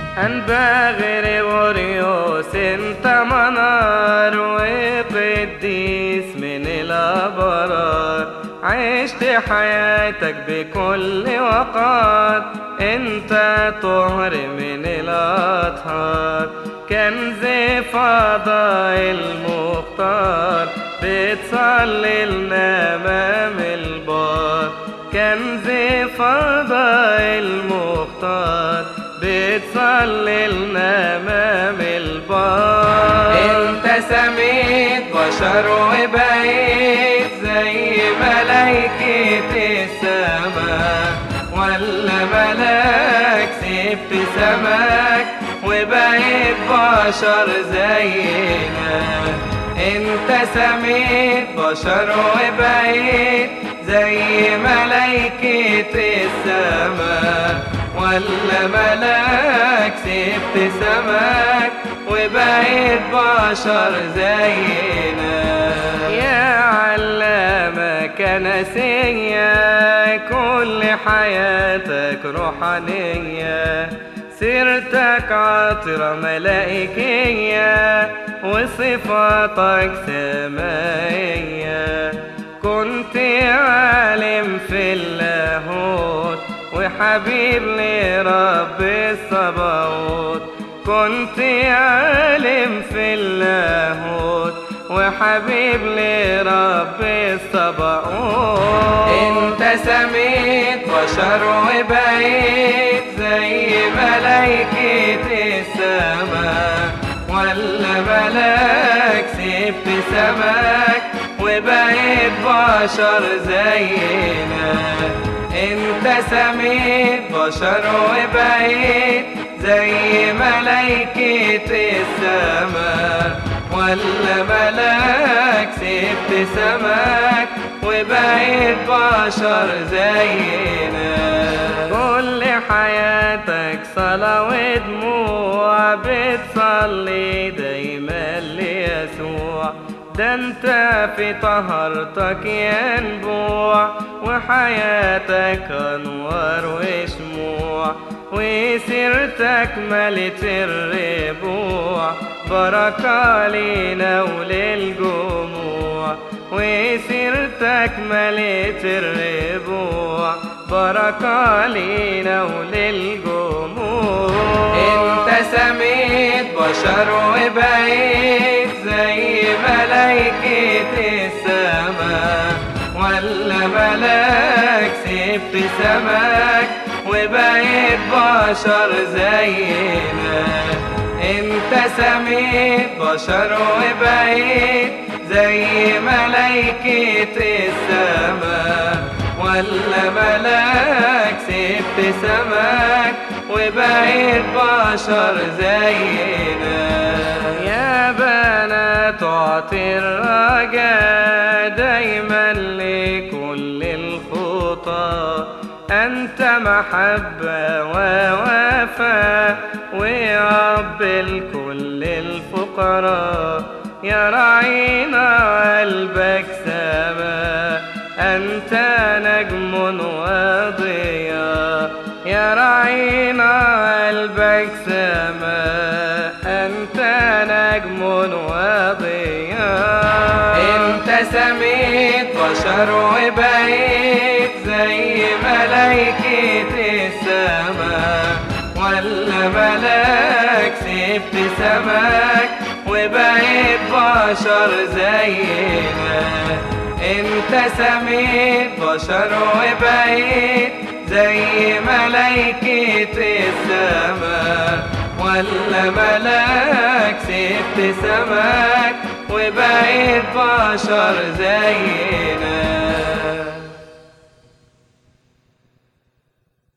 أنبا غريغوريوس انت منار وقديس من الأبرار عشت حياتك بكل وقار انت طهر من الأطهار كنز فضائل المختار بتصلي لنا أمام البار كنز فضائل المختار بتصلي لنا أمام البار انت سميت بشر وبقيت زي ملايكة السماء ولا ملاك سبت سماك وبقيت بشر زينا انت سميت بشر وبقيت زي ملايكة السماء ولا ملاك سبت سماك وبقيت بشر زينا يا علامة كنسية كل حياتك روحانية سيرتك عطرة ملائكية وصفاتك سمائية كنت عالم في اللاهوت وحبيب لرب الصباوت كنت عالم في اللاهوت وحبيب لرب الصباوت انت سميت بشر وبقيت زي ملايكة السماء ولا ملاك سبت سماك وبقيت بشر زينا انت سميت بشر وبقيت زي ملايكة السماء ولا ملاك سبت سماك وبقيت بشر زينا كل حياتك صلاة ودموع بتصلي دايما ليسوع ده انت في طهارتك ينبوع وحياتك انوار وشموع وسيرتك ملت الربوع بركة لينا وللجموع وسيرتك ملت الربوع بركة لينا وللجموع انت سميت بشر وبقيت زي ملايكة السماء ولا ملاك سبت سماك وبقيت بشر زينا انت سميت بشر وبقيت زي ملايكة السماء ولا ملاك سبت سماك وبقيت بشر زينا يا بنات اعطي الرجاء دايما لكل الخطى أنت محبة ووفاء وأب لكل الفقراء يا رعينا قلبك سما أنت نجم وضياء يا رعينا قلبك سما أنت نجم وضياء انت سميت بشر وبقيت زي ملايكة السماء ولا ملاك سبت سماك وبقيت بشر زينا انت سميت بشر وبقيت زي ملايكة السماء ولا ملاك سبت سماك وبقيت بشر زينا